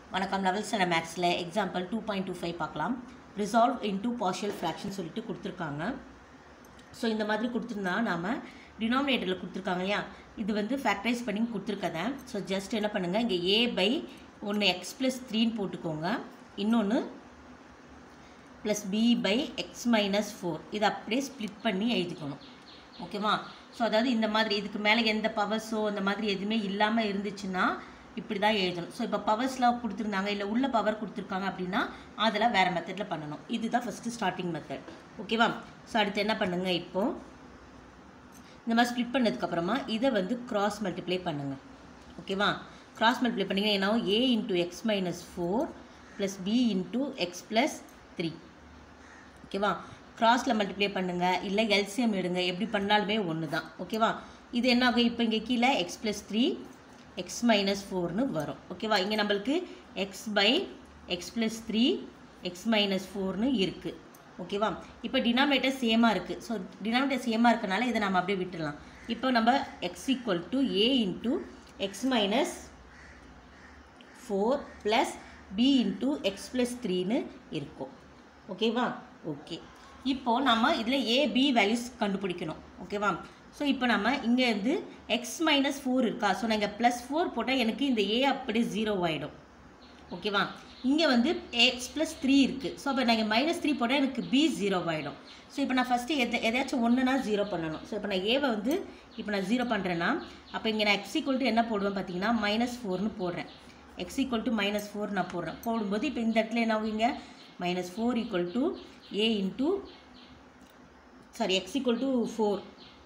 வணக்கம் level standard மேக்ஸில் example two point two five பார்க்கலாம் ரிசால்வ் இன்டூ பார்ஷியல் ஃப்ராக்ஷன் சொல்லிட்டு கொடுத்துருக்காங்க ஸோ இந்த மாதிரி கொடுத்துருந்தா நாம் டினாமினேட்டரில் கொடுத்துருக்காங்க இல்லையா இது வந்து ஃபேக்டரைஸ் பண்ணி கொடுத்துருக்கத ஸோ ஜஸ்ட் என்ன பண்ணுங்கள் இங்கே ஏ பை ஒன்று எக்ஸ் ப்ளஸ் த்ரீன்னு போட்டுக்கோங்க இன்னொன்று plus B by x minus four இதை அப்படியே ஸ்ப்ளிட் பண்ணி எழுதிக்கணும் ஓகேவா ஸோ அதாவது இந்த மாதிரி இதுக்கு மேலே எந்த பவர்ஸோ அந்த மாதிரி எதுவுமே இல்லாமல் இருந்துச்சுன்னா இப்படி தான் எழுதணும் ஸோ இப்போ பவர்ஸ்லாம் கொடுத்துருந்தாங்க இல்லை உள்ள பவர் கொடுத்துருக்காங்க அப்படின்னா அதெல்லாம் வேறு மெத்தடில் பண்ணணும் இதுதான் ஃபஸ்ட்டு ஸ்டார்டிங் மெத்தட் ஓகேவா ஸோ அடுத்து என்ன பண்ணுங்க இப்போது இந்த மாதிரி ஸ்ப்ளிட் பண்ணதுக்கப்புறமா இதை வந்து கிராஸ் மல்டிப்ளை பண்ணுங்கள் ஓகேவா கிராஸ் மல்டிப்ளை பண்ணிங்கன்னா என்ன A into x minus four plus B into x plus three ஓகேவா கிராஸில் மல்டிப்ளை பண்ணுங்கள் இல்லை எல்சிஎம் எடுங்க எப்படி பண்ணாலுமே ஒன்று தான் ஓகேவா இது என்ன ஆகும் இப்போ இங்கே கீழே x plus three x minus ஃபோர்னு வரும் ஓகேவா இங்கே நம்மளுக்கு x by x plus three x minus ஃபோர்னு இருக்குது ஓகேவா இப்போ டினாமினேட்டர் சேமாக இருக்குது ஸோ டினாமினேட்டர் சேமாக இருக்கனால இதை நம்ம அப்படியே விட்டுடலாம் இப்போ நம்ம x equal to A into x minus four plus B into x plus த்ரீன்னு இருக்கும் ஓகேவா ஓகே இப்போது நம்ம இதில் ஏ பி வேல்யூஸ் கண்டுபிடிக்கணும் ஓகேவா ஸோ இப்போ நம்ம இங்கே இருந்து எக்ஸ் மைனஸ் ஃபோர் இருக்கா ஸோ நான் இங்கே ப்ளஸ் ஃபோர் போட்டால் எனக்கு இந்த ஏ அப்படியே ஜீரோ ஆகிடும் ஓகேவா இங்கே வந்து எக்ஸ் ப்ளஸ் த்ரீ இருக்குது ஸோ அப்போ நான் இங்கே மைனஸ் த்ரீ போட்டால் எனக்கு பி ஜீரோ ஆகிடும் ஸோ இப்போ நான் ஃபஸ்ட்டு எது எதாச்சும் ஒன்றுனா ஜீரோ பண்ணணும் ஸோ இப்போ நான் ஏவை வந்து இப்போ நான் ஜீரோ பண்ணுறேன்னா அப்போ இங்கே நான் எக்ஸ் ஈக்குவல் டு என்ன போடுவேன் பார்த்தீங்கன்னா மைனஸ் ஃபோர்னு போடுறேன் x equal to minus four நான் போடுறேன் போடும்போது இப்போ இந்த இடத்துல என்ன ஆகுங்க minus four equal to A into sorry x equal to four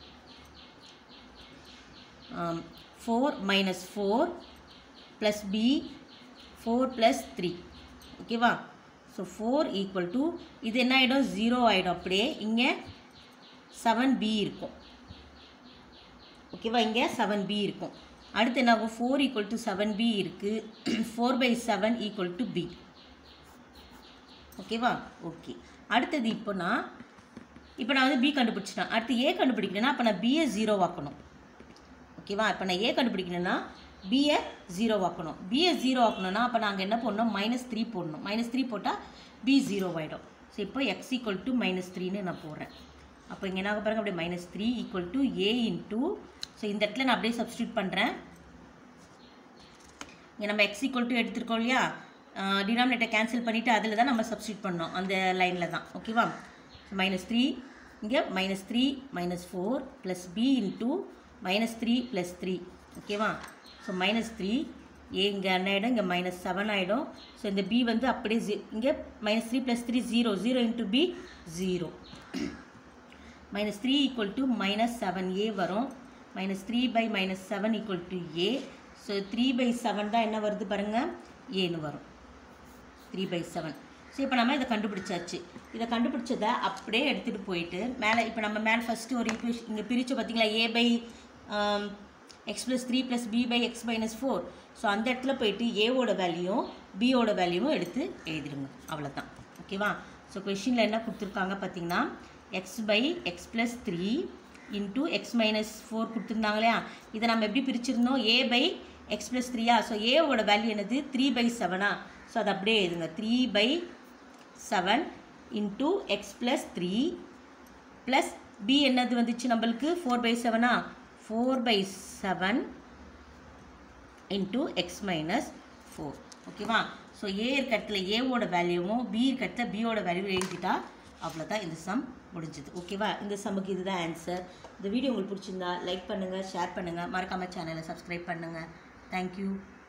four minus four plus B four plus three ஓகேவா ஸோ ஃபோர் ஈக்குவல் டு இது என்ன ஆகிடும் ஜீரோ ஆகிடும் அப்படியே இங்கே செவன் பி இருக்கும் ஓகேவா இங்கே செவன் பி இருக்கும் அடுத்து என்ன ஆகும் four equal to seven B இருக்குது four by seven equal to B ஓகேவா ஓகே அடுத்தது இப்போ நான் இப்போ நான் வந்து பி கண்டுபிடிச்சிட்டேன் அடுத்து ஏ கண்டுபிடிக்கணும்னா அப்போ நான் பிஏ ஜீரோ ஆக்கணும் ஓகேவா இப்போ நான் ஏ கண்டுபிடிக்கணும்னா பிஏ ஜீரோ ஆக்கணும் பிஏ ஜீரோ ஆக்கணும்னா அப்போ நாங்கள் என்ன பண்ணணும் மைனஸ் த்ரீ போடணும் மைனஸ் த்ரீ போட்டால் பி ஜீரோ ஆகிடும் ஸோ இப்போ எக்ஸ் ஈக்குவல் டு மைனஸ் த்ரீன்னு நான் போடுறேன் அப்போ இங்கே என்ன பாருங்க அப்படியே minus three equal to A into so இந்த இடத்துல நான் அப்படியே சப்ஸ்டியூட் பண்ணுறேன் இங்கே நம்ம எக்ஸ் ஈக்குவல் டு எடுத்துருக்கோம் இல்லையா டினாமினேட்டர் கேன்சல் பண்ணிவிட்டு அதில் தான் நம்ம சப்ஸ்டியூட் பண்ணோம் அந்த லைனில் தான் ஓகேவா மைனஸ் த்ரீ இங்கே minus three minus four plus B into minus three plus three ஓகேவா ஸோ மைனஸ் த்ரீ ஏ இங்கே என்ன ஆகிடும் இங்கே மைனஸ் செவன் ஆகிடும் ஸோ இந்த பி வந்து அப்படியே ஜீ இங்கே minus three plus three zero zero into B zero minus three equal to minus seven A வரும் minus three by minus seven equal to A so three by seven தான் என்ன வருது பாருங்கள் ஏன்னு வரும் த்ரீ பை செவன் ஸோ இப்போ நம்ம இதை கண்டுபிடிச்சாச்சு இதை கண்டுபிடிச்சதை அப்படியே எடுத்துகிட்டு போயிட்டு மேலே இப்போ நம்ம மேலே ஃபஸ்ட்டு ஒரு ஈக்குவேஷன் இங்கே பிரித்து பார்த்தீங்களா A by x plus three plus B by x minus four so அந்த இடத்துல போயிட்டு ஏவோட வேல்யூவும் பியோட வேல்யூவும் எடுத்து எழுதிடுங்க அவ்வளோதான் ஓகேவா ஸோ கொஷினில் என்ன கொடுத்துருக்காங்க பார்த்தீங்கன்னா x by x plus three into x minus four கொடுத்துருந்தாங்க இல்லையா இதை நம்ம எப்படி பிரிச்சிருந்தோம் ஏ பை எக்ஸ் ப்ளஸ் த்ரீயா ஸோ ஏவோட வேல்யூ என்னது த்ரீ பை செவனா ஸோ அதை அப்படியே எழுதுங்க three by seven into x plus three plus B என்னது வந்துச்சு நம்மளுக்கு ஃபோர் பை செவனா four by seven into x minus four ஓகேவா ஸோ ஏ இருக்க இடத்துல ஏவோட வேல்யூவும் பி இருக்க இடத்துல பியோட வேல்யூ எழுதிட்டா அவ்வளோதான் இந்த சம் முடிஞ்சுது ஓகேவா இந்த சம்முக்கு இதுதான் ஆன்சர் இந்த வீடியோ உங்களுக்கு பிடிச்சிருந்தா லைக் பண்ணுங்கள் ஷேர் பண்ணுங்கள் மறக்காமல் சேனலை சப்ஸ்கிரைப் பண்ணுங்கள் தேங்க்யூ